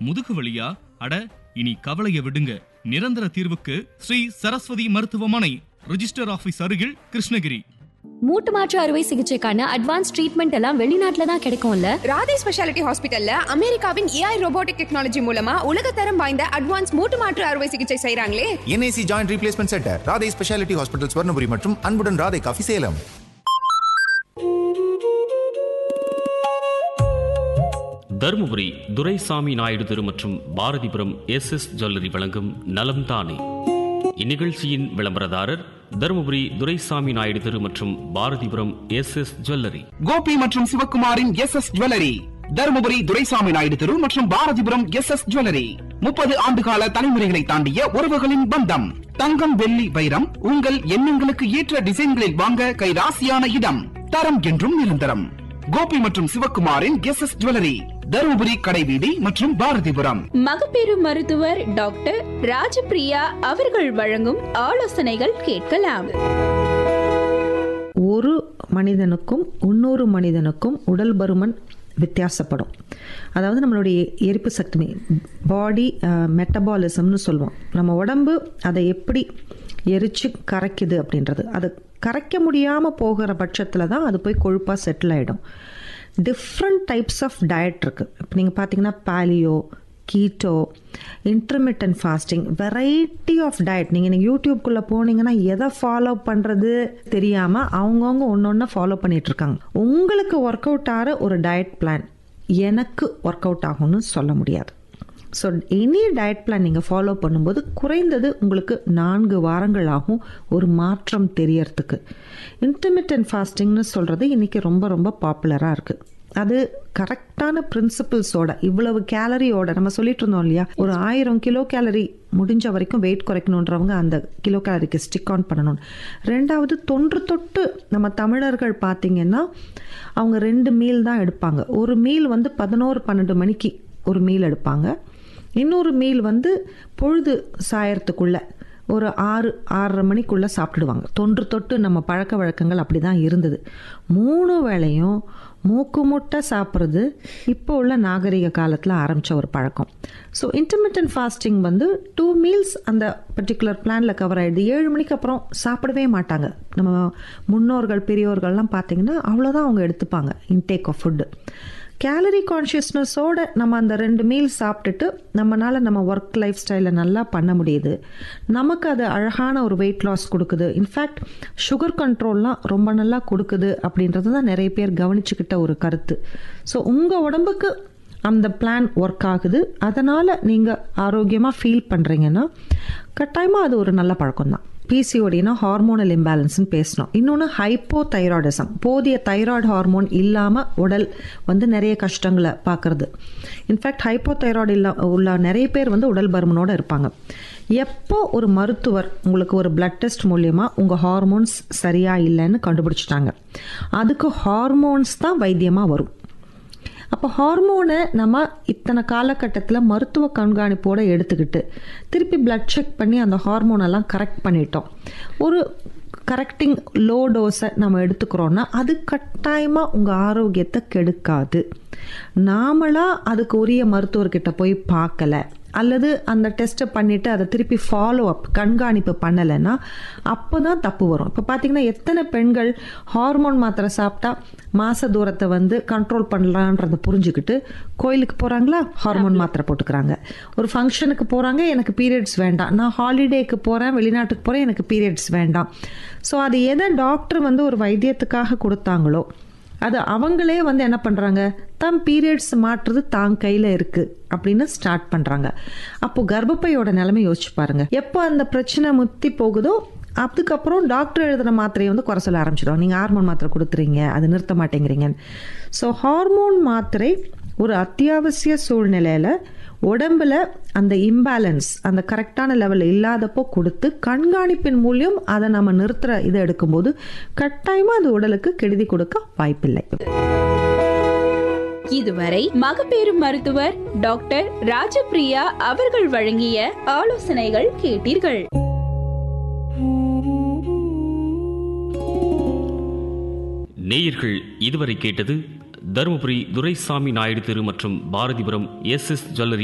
முதுகு வலியா அட இனி கவலைய விடுங்க நிரந்தர தீர்வுக்கு ஸ்ரீ சரஸ்வதி மருத்துவமனை ரிஜிஸ்டர் ஆபீஸ் அருகில் கிருஷ்ணகிரி மூட்டு மாற்று அறுவை சிகிச்சைக்கான அட்வான்ஸ் ட்ரீட்மெண்ட் எல்லாம் வெளிநாட்டுல தான் கிடைக்கும்ல ராதே ஸ்பெஷாலிட்டி ஹாஸ்பிட்டல்ல அமெரிக்காவின் ஏஐ ரோபோட்டிக் டெக்னாலஜி மூலமா உலகத்தரம் வாய்ந்த அட்வான்ஸ் மூட்டு மாற்று அறுவை சிகிச்சை செய்றாங்களே NIC joint replacement centre Radhai speciality hospital Swarnapuri மற்றும் அன்புடன் ராதை காஃபி சேலம் தருமபுரி துரைசாமி நாயுடு தெரு மற்றும் பாரதிபுரம் எஸ் எஸ் ஜுவல்லரி வழங்கும் நலம் தானே இந்நிகழ்ச்சியின் விளம்பரதாரர் தருமபுரி துரைசாமி நாயுடு தெரு மற்றும் Bharathipuram S S jewellery Gopi மற்றும் சிவகுமாரின் S S jewellery Dharmapuri Duraisamy Naidu தெரு மற்றும் பாரதிபுரம் எஸ் எஸ் ஜுவல்லரி முப்பது ஆண்டுகால தலைமுறைகளை தாண்டிய உறவுகளின் பந்தம் தங்கம் வெள்ளி வைரம் உங்கள் எண்ணங்களுக்கு ஏற்ற டிசைன்களில் வாங்க கைராசியான இடம் தரம் என்றும் நிரந்தரம் கோபி மற்றும் சிவகுமாரின் எஸ் எஸ் ஜுவல்லரி தருமபுரி கடைவீதி மற்றும் பாரதிபுரம் மகப்பேறு மருத்துவர் டாக்டர் ராஜபிரியா அவர்கள் வழங்கும் ஆலோசனைகள் கேட்கலாம் ஒரு மனிதனுக்கும் இன்னொரு மனிதனுக்கும் உடல் பருமன் வித்தியாசப்படும் அதாவது நம்மளுடைய எரிப்பு சக்தி பாடி மெட்டபாலிசம்னு சொல்லுவோம் நம்ம உடம்பு அதை எப்படி எரிச்சு கரைக்குது அப்படின்றது அது கரைக்க முடியாமல் போகிற பட்சத்தில் தான் அது போய் கொழுப்பாக செட்டில் ஆகிடும் டிஃப்ரெண்ட் டைப்ஸ் ஆஃப் டயட் இருக்குது இப்போ நீங்கள் பார்த்தீங்கன்னா paleo keto intermediate fasting variety of diet நீங்கள் நீங்கள் யூடியூப்குள்ளே போனீங்கன்னா எதை ஃபாலோ பண்ணுறது தெரியாமல் அவங்கவுங்க ஒன்று ஒன்று ஃபாலோ பண்ணிகிட்ருக்காங்க உங்களுக்கு ஒர்க் அவுட் ஆகிற ஒரு டயட் பிளான் எனக்கு ஒர்க் அவுட் ஆகும்னு சொல்ல முடியாது ஸோ எனி டயட் பிளான் நீங்கள் ஃபாலோ பண்ணும்போது குறைந்தது உங்களுக்கு நான்கு வாரங்கள் ஆகும் ஒரு மாற்றம் தெரியறதுக்கு இன்டர்மீடியன்ட் ஃபாஸ்டிங்னு சொல்கிறது இன்றைக்கி ரொம்ப ரொம்ப பாப்புலராக இருக்குது அது கரெக்டான பிரின்சிபிள்ஸோட இவ்வளவு கேலரியோட நம்ம சொல்லிட்டு இருந்தோம் இல்லையா ஒரு ஆயிரம் கிலோ கேலரி முடிஞ்ச வரைக்கும் வெயிட் குறைக்கணுன்றவங்க அந்த கிலோ கேலரிக்கு ஸ்டிக் ஆன் பண்ணணும் ரெண்டாவது தொன்று தொட்டு நம்ம தமிழர்கள் பார்த்தீங்கன்னா அவங்க ரெண்டு மீல் தான் எடுப்பாங்க ஒரு மீல் வந்து பதினோரு பன்னெண்டு மணிக்கு ஒரு மீல் எடுப்பாங்க இன்னொரு மீல் வந்து பொழுது சாயறதுக்குள்ள ஒரு ஆறு ஆறரை மணிக்குள்ளே சாப்பிட்டுடுவாங்க தொன்று தொட்டு நம்ம பழக்க வழக்கங்கள் அப்படி தான் இருந்தது மூணு வேளையும் மூக்கு முட்டை சாப்பிட்றது இப்போ உள்ள நாகரிக காலத்தில் ஆரம்பித்த ஒரு பழக்கம் ஸோ இன்டர்மீடியன்ட் ஃபாஸ்டிங் வந்து டூ மீல்ஸ் அந்த பர்டிகுலர் பிளானில் கவர் ஆகிடுது ஏழு மணிக்கு அப்புறம் சாப்பிடவே மாட்டாங்க நம்ம முன்னோர்கள் பெரியோர்கள்லாம் பார்த்தீங்கன்னா அவ்வளோதான் அவங்க எடுத்துப்பாங்க இன்டேக் ஆஃப் ஃபுட்டு கேலரி கான்ஷியஸ்னஸோட நம்ம அந்த ரெண்டு மீல் சாப்பிட்டுட்டு நம்மளால் நம்ம ஒர்க் லைஃப் ஸ்டைலில் நல்லா பண்ண முடியுது நமக்கு அது அழகான ஒரு வெயிட் லாஸ் கொடுக்குது இன்ஃபேக்ட் சுகர் கண்ட்ரோல்லாம் ரொம்ப நல்லா கொடுக்குது அப்படின்றது தான் நிறைய பேர் கவனிச்சுக்கிட்ட ஒரு கருத்து ஸோ உங்கள் உடம்புக்கு அந்த பிளான் ஒர்க் ஆகுது அதனால் நீங்கள் ஆரோக்கியமாக ஃபீல் பண்ணுறீங்கன்னா கட்டாயமாக அது ஒரு நல்ல பழக்கம் தான் பிசிஓடினா ஹார்மோனல் இம்பேலன்ஸ்னு பேசணும் இன்னொன்று ஹைப்போ தைராய்டிசம் போதிய தைராய்டு ஹார்மோன் இல்லாமல் உடல் வந்து நிறைய கஷ்டங்களை பார்க்குறது இன்ஃபேக்ட் ஹைப்போ தைராய்டு இல்லா உள்ள நிறைய பேர் வந்து உடல் பருமனோடு இருப்பாங்க எப்போ ஒரு மருத்துவர் உங்களுக்கு ஒரு பிளட் டெஸ்ட் மூலியமாக உங்கள் ஹார்மோன்ஸ் சரியாக இல்லைன்னு கண்டுபிடிச்சிட்டாங்க அதுக்கு ஹார்மோன்ஸ் தான் வைத்தியமாக வரும் அப்போ ஹார்மோனை நம்ம இத்தனை காலகட்டத்தில் மருத்துவ கண்காணிப்போடு எடுத்துக்கிட்டு திருப்பி பிளட் செக் பண்ணி அந்த ஹார்மோனெல்லாம் கரெக்ட் பண்ணிட்டோம் ஒரு கரெக்டிங் லோ டோஸை நம்ம எடுத்துக்கிறோன்னா அது கட்டாயமாக உங்கள் ஆரோக்கியத்தை கெடுக்காது நாமளாக அதுக்கு உரிய மருத்துவர்கிட்ட போய் பார்க்கல அல்லது அந்த டெஸ்ட்டை பண்ணிவிட்டு அதை திருப்பி ஃபாலோ அப் கண்காணிப்பு பண்ணலைன்னா அப்போ தான் தப்பு வரும் இப்போ பார்த்தீங்கன்னா எத்தனை பெண்கள் ஹார்மோன் மாத்திரை சாப்பிட்டா மாச தூரத்தை வந்து கண்ட்ரோல் பண்ணலான்றதை புரிஞ்சுக்கிட்டு கோயிலுக்கு போகிறாங்களா ஹார்மோன் மாத்திரை போட்டுக்கிறாங்க ஒரு ஃபங்க்ஷனுக்கு போகிறாங்க எனக்கு பீரியட்ஸ் வேண்டாம் நான் ஹாலிடேக்கு போகிறேன் வெளிநாட்டுக்கு போகிறேன் எனக்கு பீரியட்ஸ் வேண்டாம் ஸோ அது எதை டாக்டர் வந்து ஒரு வைத்தியத்துக்காக கொடுத்தாங்களோ அது அவங்களே வந்து என்ன பண்ணுறாங்க தம் பீரியட்ஸ் மாற்றுறது தான் கையில் இருக்குது அப்படின்னு ஸ்டார்ட் பண்ணுறாங்க அப்போது கர்ப்பப்பையோட நிலைமை யோசிச்சு பாருங்க எப்போ அந்த பிரச்சனை முத்தி போகுதோ அதுக்கப்புறம் டாக்டர் எழுதின மாத்திரையை வந்து குறை சொல்ல ஆரம்பிச்சிடும் நீங்கள் ஹார்மோன் மாத்திரை கொடுத்துறீங்க அது நிறுத்த மாட்டேங்கிறீங்க ஸோ ஹார்மோன் மாத்திரை ஒரு அத்தியாவசிய சூழ்நிலையில் உடம்புல அந்த இம்பேலன்ஸ் அந்த கரெக்டான லெவலில் இல்லாதப்போ கொடுத்து கண்காணிப்பின் மூலியம் அதை நம்ம நிறுத்துற இதை எடுக்கும்போது கட்டாயமாக அது உடலுக்கு கெடுதி கொடுக்க வாய்ப்பில்லை இதுவரை மகப்பேறு மருத்துவர் டாக்டர் ராஜபிரியா அவர்கள் வழங்கிய ஆலோசனைகள் கேட்டீர்கள் நேயர்கள் இதுவரை கேட்டது தருமபுரி துரைசாமி நாயுடு தெரு மற்றும் பாரதிபுரம் எஸ் எஸ் ஜுவல்லரி